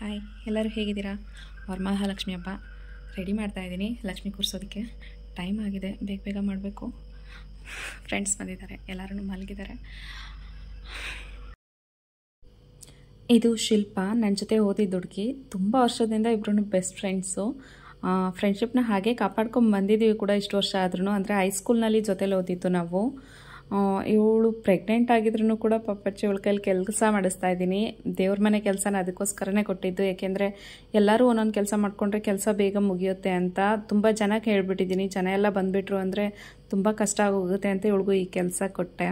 hi ಎಲ್ಲರೂ ಹೇಗಿದ್ದೀರಾ ವರಮಹಾಲಕ್ಷ್ಮಿ ಹಬ್ಬ ರೆಡಿ ಮಾಡ್ತಾ ಇದ್ದೀನಿ ಲಕ್ಷ್ಮಿ ಕೂರಿಸೋದಕ್ಕೆ ಟೈಮ್ ಆಗಿದೆ ಬೇಗ ಬೇಗ ಮಾಡಬೇಕು ಫ್ರೆಂಡ್ಸ್ ಬಂದಿದ್ದಾರೆ ಎಲ್ಲರೂ ಮಲಗಿದ್ದಾರೆ ಇದು ಶಿಲ್ಪ ನನ್ನ ಜೊತೆ ಓದಿದ ಹುಡುಗಿ ತುಂಬ ವರ್ಷದಿಂದ ಇಬ್ಬರೂ ಬೆಸ್ಟ್ ಫ್ರೆಂಡ್ಸು ಫ್ರೆಂಡ್ಶಿಪ್ನ ಹಾಗೆ ಕಾಪಾಡ್ಕೊಂಡು ಬಂದಿದ್ದೀವಿ ಕೂಡ ಇಷ್ಟು ವರ್ಷ ಆದ್ರೂ ಅಂದರೆ ಹೈಸ್ಕೂಲ್ನಲ್ಲಿ ಜೊತೆಲಿ ಓದಿದ್ದು ನಾವು ಇವಳು ಪ್ರೆಗ್ನೆಂಟ್ ಆಗಿದ್ರು ಕೂಡ ಪಾಪಚ್ಚಿ ಇವಳ ಕೈಲಿ ಕೆಲಸ ಮಾಡಿಸ್ತಾ ಇದ್ದೀನಿ ದೇವ್ರ ಮನೆ ಕೆಲಸನ ಅದಕ್ಕೋಸ್ಕರನೇ ಕೊಟ್ಟಿದ್ದು ಏಕೆಂದರೆ ಎಲ್ಲರೂ ಒಂದೊಂದು ಕೆಲಸ ಮಾಡಿಕೊಂಡ್ರೆ ಕೆಲಸ ಬೇಗ ಮುಗಿಯುತ್ತೆ ಅಂತ ತುಂಬ ಜನಕ್ಕೆ ಹೇಳ್ಬಿಟ್ಟಿದ್ದೀನಿ ಜನ ಎಲ್ಲ ಬಂದುಬಿಟ್ರು ಅಂದರೆ ತುಂಬ ಕಷ್ಟ ಆಗೋಗುತ್ತೆ ಅಂತ ಇವಳಿಗೂ ಈ ಕೆಲಸ ಕೊಟ್ಟೆ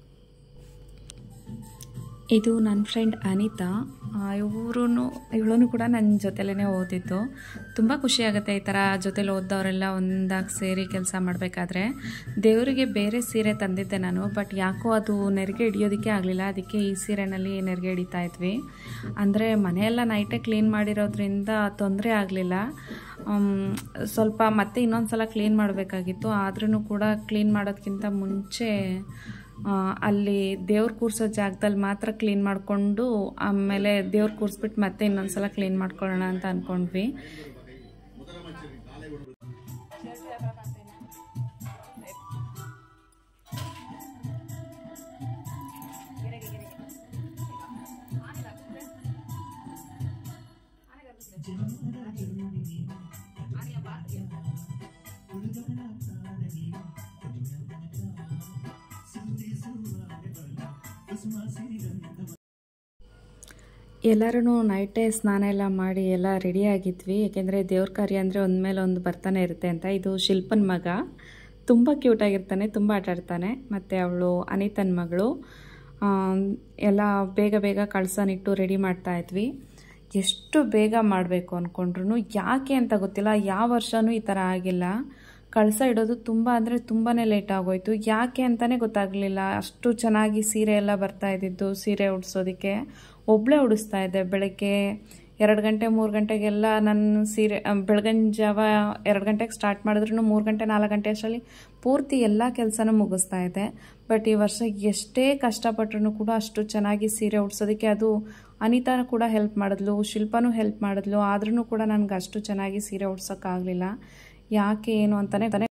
ಇದು ನನ್ನ ಫ್ರೆಂಡ್ ಅನಿತಾ ಇವರು ಇವಳು ಕೂಡ ನನ್ನ ಜೊತೆಲೇ ಓದಿದ್ದು ತುಂಬ ಖುಷಿಯಾಗುತ್ತೆ ಈ ಥರ ಜೊತೆಲಿ ಓದ್ದವರೆಲ್ಲ ಒಂದಾಗಿ ಸೇರಿ ಕೆಲಸ ಮಾಡಬೇಕಾದ್ರೆ ದೇವರಿಗೆ ಬೇರೆ ಸೀರೆ ತಂದಿದ್ದೆ ನಾನು ಬಟ್ ಯಾಕೋ ಅದು ನೆರಿಗೆ ಹಿಡಿಯೋದಕ್ಕೆ ಆಗಲಿಲ್ಲ ಅದಕ್ಕೆ ಈ ಸೀರೆನಲ್ಲಿ ನೆರಿಗೆ ಹಿಡಿತಾ ಇದ್ವಿ ಅಂದರೆ ಮನೆಯೆಲ್ಲ ನೈಟೇ ಕ್ಲೀನ್ ಮಾಡಿರೋದ್ರಿಂದ ತೊಂದರೆ ಆಗಲಿಲ್ಲ ಸ್ವಲ್ಪ ಮತ್ತೆ ಇನ್ನೊಂದು ಸಲ ಕ್ಲೀನ್ ಮಾಡಬೇಕಾಗಿತ್ತು ಆದ್ರೂ ಕೂಡ ಕ್ಲೀನ್ ಮಾಡೋದಕ್ಕಿಂತ ಮುಂಚೆ ಅಲ್ಲಿ ದೇವ್ರು ಕೂರಿಸೋ ಜಾಗದಲ್ಲಿ ಮಾತ್ರ ಕ್ಲೀನ್ ಮಾಡಿಕೊಂಡು ಆಮೇಲೆ ದೇವ್ರು ಕೂರಿಸ್ಬಿಟ್ಟು ಮತ್ತೆ ಇನ್ನೊಂದು ಸಲ ಕ್ಲೀನ್ ಮಾಡ್ಕೊಳ್ಳೋಣ ಅಂತ ಅಂದ್ಕೊಂಡ್ವಿ ಎಲ್ಲರೂ ನೈಟೇ ಸ್ನಾನ ಎಲ್ಲ ಮಾಡಿ ಎಲ್ಲ ರೆಡಿಯಾಗಿದ್ವಿ ಏಕೆಂದರೆ ದೇವ್ರ ಕಾರ್ಯ ಅಂದರೆ ಒಂದ್ಮೇಲೆ ಒಂದು ಬರ್ತಾನೆ ಇರುತ್ತೆ ಅಂತ ಇದು ಶಿಲ್ಪನ ಮಗ ತುಂಬ ಕ್ಯೂಟಾಗಿರ್ತಾನೆ ತುಂಬ ಆಟಾಡ್ತಾನೆ ಮತ್ತು ಅವಳು ಅನಿತನ ಮಗಳು ಎಲ್ಲ ಬೇಗ ಬೇಗ ಕಳ್ಸನಿಟ್ಟು ರೆಡಿ ಮಾಡ್ತಾ ಇದ್ವಿ ಎಷ್ಟು ಬೇಗ ಮಾಡಬೇಕು ಅಂದ್ಕೊಂಡ್ರು ಯಾಕೆ ಅಂತ ಗೊತ್ತಿಲ್ಲ ಯಾವ ವರ್ಷವೂ ಈ ಥರ ಆಗಿಲ್ಲ ಕಳಸ ಇಡೋದು ತುಂಬ ಅಂದರೆ ತುಂಬಾ ಲೇಟ್ ಆಗೋಯ್ತು ಯಾಕೆ ಅಂತಲೇ ಗೊತ್ತಾಗಲಿಲ್ಲ ಅಷ್ಟು ಚೆನ್ನಾಗಿ ಸೀರೆ ಎಲ್ಲ ಬರ್ತಾ ಇದ್ದಿದ್ದು ಸೀರೆ ಉಡ್ಸೋದಕ್ಕೆ ಒಬ್ಬಳೇ ಉಡಿಸ್ತಾ ಇದ್ದೆ ಬೆಳಗ್ಗೆ ಎರಡು ಗಂಟೆ ಮೂರು ಗಂಟೆಗೆಲ್ಲ ನನ್ನ ಸೀರೆ ಬೆಳಗಿನ ಜಾವ ಎರಡು ಗಂಟೆಗೆ ಸ್ಟಾರ್ಟ್ ಮಾಡಿದ್ರು ಮೂರು ಗಂಟೆ ನಾಲ್ಕು ಗಂಟೆ ಅಷ್ಟರಲ್ಲಿ ಪೂರ್ತಿ ಎಲ್ಲ ಕೆಲಸನೂ ಮುಗಿಸ್ತಾ ಇದ್ದೆ ಬಟ್ ಈ ವರ್ಷ ಎಷ್ಟೇ ಕಷ್ಟಪಟ್ಟರು ಕೂಡ ಅಷ್ಟು ಚೆನ್ನಾಗಿ ಸೀರೆ ಉಡ್ಸೋದಕ್ಕೆ ಅದು ಅನಿತಾನು ಕೂಡ ಹೆಲ್ಪ್ ಮಾಡಿದ್ಲು ಶಿಲ್ಪನೂ ಹೆಲ್ಪ್ ಮಾಡಿದ್ಲು ಆದ್ರೂ ಕೂಡ ನನಗೆ ಅಷ್ಟು ಚೆನ್ನಾಗಿ ಸೀರೆ ಉಡ್ಸೋಕ್ಕಾಗಲಿಲ್ಲ ಯಾಕೆ ಏನು ಅಂತಲೇ